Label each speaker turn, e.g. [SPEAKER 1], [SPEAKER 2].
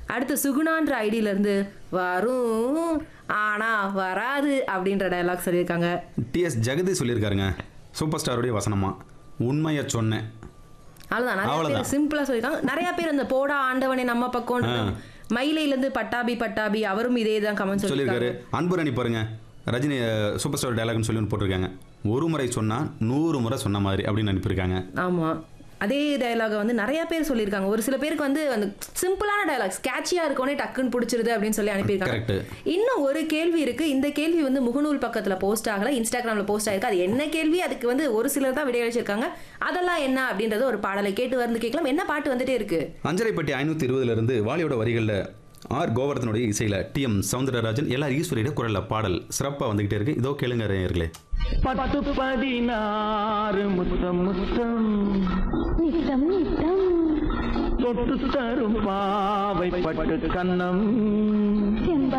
[SPEAKER 1] அடுத்து சுகுணான்ற ஐடியில இருந்து வரும் ஆனா வராது அப்படின்ற டயலாக் சொல்லியிருக்காங்க
[SPEAKER 2] டிஎஸ் ஜெகதி சொல்லியிருக்காருங்க சூப்பர் ஸ்டாருடைய வசனமா உண்மையை சொன்னேன்
[SPEAKER 1] அவ்வளவுதான் நிறைய
[SPEAKER 2] அவ்வளவுதான்.
[SPEAKER 1] பேர் சிம்பிளா சொல்லியிருக்காங்க நிறைய பேர் இந்த போடா ஆண்டவனே நம்ம பக்கம் மயிலையில இருந்து பட்டாபி பட்டாபி அவரும் இதே தான் கமெண்ட்
[SPEAKER 2] சொல்லியிருக்காரு
[SPEAKER 1] சொல்லியிருக்காரு
[SPEAKER 2] அன்புரணி பாருங்க ரஜினி அஹ், சூப்பர் ஸ்டார் டயலாக்னு சொல்லி ஒன்று போட்டிருக்காங்க ஒரு முறை சொன்னா நூறு முறை சொன்ன மாதிரி அப்படின்னு அனுப்பியிருக்காங்க
[SPEAKER 1] ஆமா அதே டயலாக வந்து நிறைய பேர் சொல்லியிருக்காங்க ஒரு சில பேருக்கு வந்து அந்த சிம்பிளான டயலாக் ஸ்கேட்சியா இருக்கோனே டக்குன்னு பிடிச்சிருது அப்படின்னு சொல்லி அனுப்பியிருக்காங்க
[SPEAKER 2] Correct.
[SPEAKER 1] இன்னும் ஒரு கேள்வி இருக்கு இந்த கேள்வி வந்து முகநூல் பக்கத்துல போஸ்ட் ஆகல இன்ஸ்டாகிராம்ல போஸ்ட் ஆயிருக்கு அது என்ன கேள்வி அதுக்கு வந்து ஒரு சிலர் தான் விடையளிச்சிருக்காங்க அதெல்லாம் என்ன அப்படின்றது ஒரு பாடலை கேட்டு வந்து கேட்கலாம் என்ன பாட்டு வந்துட்டே இருக்கு
[SPEAKER 2] அஞ்சரைப்பட்டி ஐநூற்றி இருபதுலேருந்து வாலியோட வரிகளில் ஆர் கோவர்தனுடைய இசையில் டிஎம் சவுந்தரராஜன் எல்லார் ஈஸ்வரியோட குரலில் பாடல் சிறப்பாக வந்துகிட்டே இருக்கு இதோ கேளுங்க நேயர்களே
[SPEAKER 3] பத்து பதினாறு முத்தம் முத்தம்
[SPEAKER 4] நித்தம் நித்தம்
[SPEAKER 3] தொட்டு தரும் பாவை பட்டு கண்ணம்
[SPEAKER 4] செம்ப